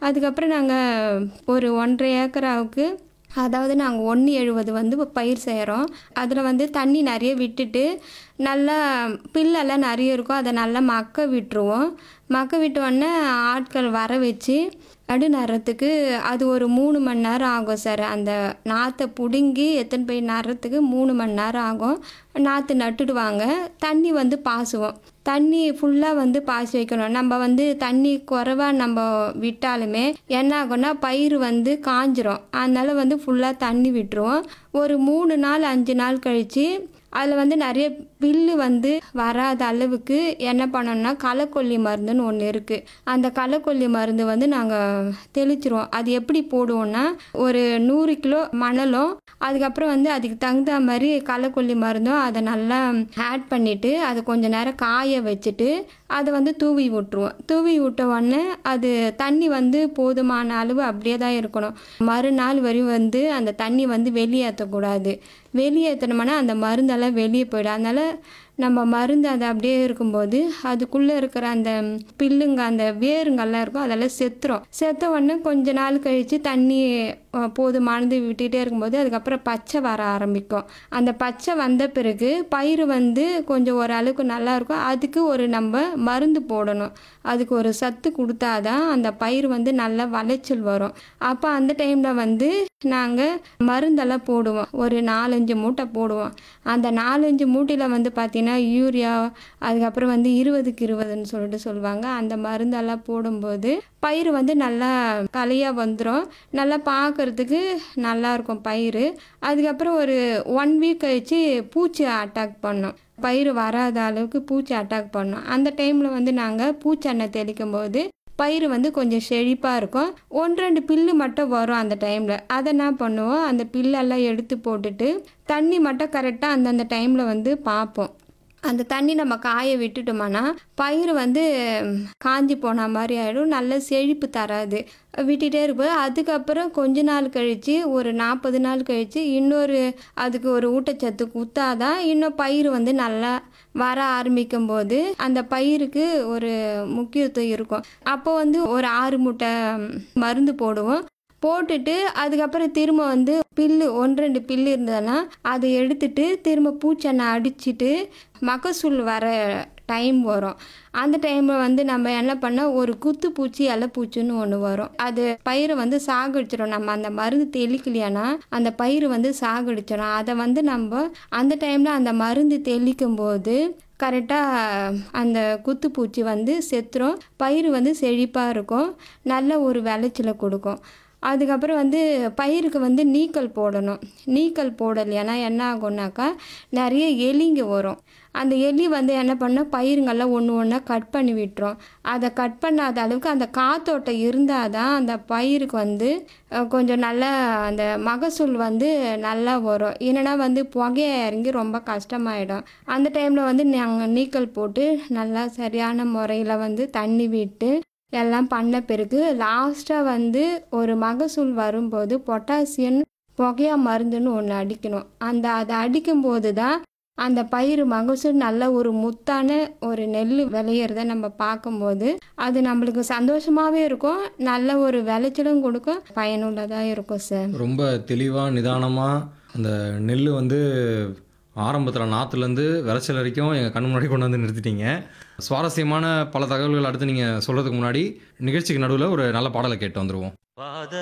அதுக்கப்புறம் நாங்கள் ஒரு ஒன்றரை ஏக்கராவுக்கு அதாவது நாங்கள் ஒன்று எழுபது வந்து பயிர் செய்கிறோம் அதில் வந்து தண்ணி நிறைய விட்டுட்டு நல்லா பில்லெல்லாம் நிறைய இருக்கும் அதை நல்லா மக்க விட்டுருவோம் மக்க விட்ட உடனே ஆட்கள் வர வச்சு நடு நடுறதுக்கு அது ஒரு மூணு மணி நேரம் ஆகும் சார் அந்த நாற்றை பிடுங்கி எத்தனை போய் நடுறதுக்கு மூணு மணி நேரம் ஆகும் நாற்று நட்டுடுவாங்க தண்ணி வந்து பாசுவோம் தண்ணி ஃபுல்லாக வந்து பாசி வைக்கணும் நம்ம வந்து தண்ணி குறைவாக நம்ம விட்டாலுமே என்ன ஆகும்னா பயிர் வந்து காஞ்சிரும் அதனால வந்து ஃபுல்லாக தண்ணி விட்டுருவோம் ஒரு மூணு நாள் அஞ்சு நாள் கழித்து அதில் வந்து நிறைய பில்லு வந்து வராத அளவுக்கு என்ன பண்ணோம்னா களைக்கொல்லி மருந்துன்னு ஒன்று இருக்குது அந்த களைக்கொல்லி மருந்து வந்து நாங்கள் தெளிச்சிருவோம் அது எப்படி போடுவோம்னா ஒரு நூறு கிலோ மணலும் அதுக்கப்புறம் வந்து அதுக்கு தகுந்த மாதிரி களைக்கொல்லி மருந்தும் அதை நல்லா ஆட் பண்ணிவிட்டு அது கொஞ்ச நேரம் காய வச்சுட்டு அதை வந்து தூவி விட்டுருவோம் தூவி விட்ட உடனே அது தண்ணி வந்து போதுமான அளவு அப்படியே தான் இருக்கணும் மறுநாள் வரையும் வந்து அந்த தண்ணி வந்து வெளியேற்றக்கூடாது வெளியேற்றினோம்னா அந்த மருந்தெல்லாம் வெளியே போயிடும் அதனால் நம்ம மருந்து அது அப்படியே இருக்கும்போது அதுக்குள்ளே இருக்கிற அந்த பில்லுங்க அந்த வேருங்கெல்லாம் இருக்கும் அதெல்லாம் செத்துரும் செத்த உடனே கொஞ்ச நாள் கழித்து தண்ணி அஹ், போதுமானது விட்டுகிட்டே இருக்கும்போது அதுக்கப்புறம் பச்சை வர ஆரம்பிக்கும் அந்த பச்சை வந்த பிறகு பயிர் வந்து கொஞ்சம் ஓரளவுக்கு நல்லா இருக்கும் அதுக்கு ஒரு நம்ம மருந்து போடணும் அதுக்கு ஒரு சத்து கொடுத்தாதான் அந்த பயிர் வந்து நல்லா விளைச்சல் வரும் அப்போ அந்த டைமில் வந்து நாங்கள் மருந்தெல்லாம் போடுவோம் ஒரு நாலஞ்சு மூட்டை போடுவோம் அந்த நாலஞ்சு மூட்டையில் வந்து பார்த்திங்கன்னா யூரியா அதுக்கப்புறம் வந்து இருபதுக்கு இருபதுன்னு சொல்லிட்டு சொல்லுவாங்க அந்த மருந்தெல்லாம் போடும்போது பயிர் வந்து நல்லா கலையாக வந்துடும் நல்லா பார்க்கறதுக்கு நல்லா இருக்கும் பயிர் அதுக்கப்புறம் ஒரு ஒன் வீக் கழிச்சு பூச்சி அட்டாக் பண்ணோம் பயிர் வராத அளவுக்கு பூச்சி அட்டாக் பண்ணோம் அந்த டைமில் வந்து நாங்கள் பூச்செண்ணெய் தெளிக்கும் போது பயிர் வந்து கொஞ்சம் செழிப்பாக இருக்கும் ஒன்று ரெண்டு பில்லு மட்டும் வரும் அந்த டைமில் அதை என்ன பண்ணுவோம் அந்த பில்லெல்லாம் எடுத்து போட்டுட்டு தண்ணி மட்டும் கரெக்டாக அந்தந்த டைமில் வந்து பார்ப்போம் அந்த தண்ணி நம்ம காய விட்டுட்டோம்னா பயிர் வந்து ம், காஞ்சி போன மாதிரி ஆகிடும் நல்ல செழிப்பு தராது விட்டுட்டே இருப்போம் அதுக்கப்புறம் கொஞ்ச நாள் கழித்து ஒரு நாற்பது நாள் கழித்து இன்னொரு அதுக்கு ஒரு ஊட்டச்சத்து குத்தாதான் இன்னும் பயிர் வந்து நல்லா வர ஆரம்பிக்கும் போது அந்த பயிருக்கு ஒரு முக்கியத்துவம் இருக்கும் அப்போ வந்து ஒரு ஆறு மூட்டை ம், மருந்து போடுவோம் போட்டுட்டு அதுக்கப்புறம் திரும்ப வந்து பில்லு ஒன்று ரெண்டு பில்லு இருந்ததுன்னா அதை எடுத்துட்டு திரும்ப பூச்செண்ணெய் அடிச்சிட்டு மகசூல் வர டைம் வரும் அந்த டைமில் வந்து நம்ம என்ன பண்ணோம் ஒரு குத்து பூச்சி இலைப்பூச்சின்னு ஒன்று வரும் அது பயிரை வந்து சாகடிச்சிடும் நம்ம அந்த மருந்து தெளிக்கலையானா அந்த பயிர் வந்து சாகடிச்சிடும் அதை வந்து நம்ம அந்த டைமில் அந்த மருந்து தெளிக்கும் போது கரெக்டாக அந்த குத்துப்பூச்சி வந்து செத்துரும் பயிர் வந்து செழிப்பாக இருக்கும் நல்ல ஒரு விளைச்சலை கொடுக்கும் அதுக்கப்புறம் வந்து பயிருக்கு வந்து நீக்கல் போடணும் நீக்கல் போடலையானா என்ன ஆகும்னாக்கா நிறைய எலிங்க வரும் அந்த எலி வந்து என்ன பண்ண பயிருங்கெல்லாம் ஒன்று ஒன்றா கட் பண்ணி விட்டுரும் அதை கட் பண்ணாத அளவுக்கு அந்த காத்தோட்டம் இருந்தால் தான் அந்த பயிருக்கு வந்து அஹ், கொஞ்சம் நல்லா அந்த மகசூல் வந்து நல்லா வரும் இல்லைன்னா வந்து புகைய இறங்கி ரொம்ப கஷ்டமாயிடும் அந்த டைமில் வந்து நாங்கள் நீக்கல் போட்டு நல்லா சரியான முறையில் வந்து தண்ணி விட்டு எல்லாம் பண்ண பிறகு லாஸ்ட்டாக வந்து ஒரு மகசூல் வரும்போது பொட்டாசியம் புகையா மருந்துன்னு ஒன்று அடிக்கணும் அந்த அதை அடிக்கும்போது தான் அந்த பயிர் மகசூல் நல்ல ஒரு முத்தான ஒரு நெல் விளையிறத நம்ம பார்க்கும்போது அது நம்மளுக்கு சந்தோஷமாகவே இருக்கும் நல்ல ஒரு விளைச்சலும் கொடுக்கும் பயனுள்ளதாக இருக்கும் சார் ரொம்ப தெளிவாக நிதானமாக அந்த நெல் வந்து ஆரம்பத்தில் நாற்றுலேருந்து விளைச்சல் வரைக்கும் எங்கள் கண் முன்னாடி கொண்டு வந்து நிறுத்திட்டீங்க சுவாரஸ்யமான பல தகவல்கள் அடுத்து நீங்கள் சொல்கிறதுக்கு முன்னாடி நிகழ்ச்சிக்கு நடுவில் ஒரு நல்ல பாடலை கேட்டு வந்துடுவோம்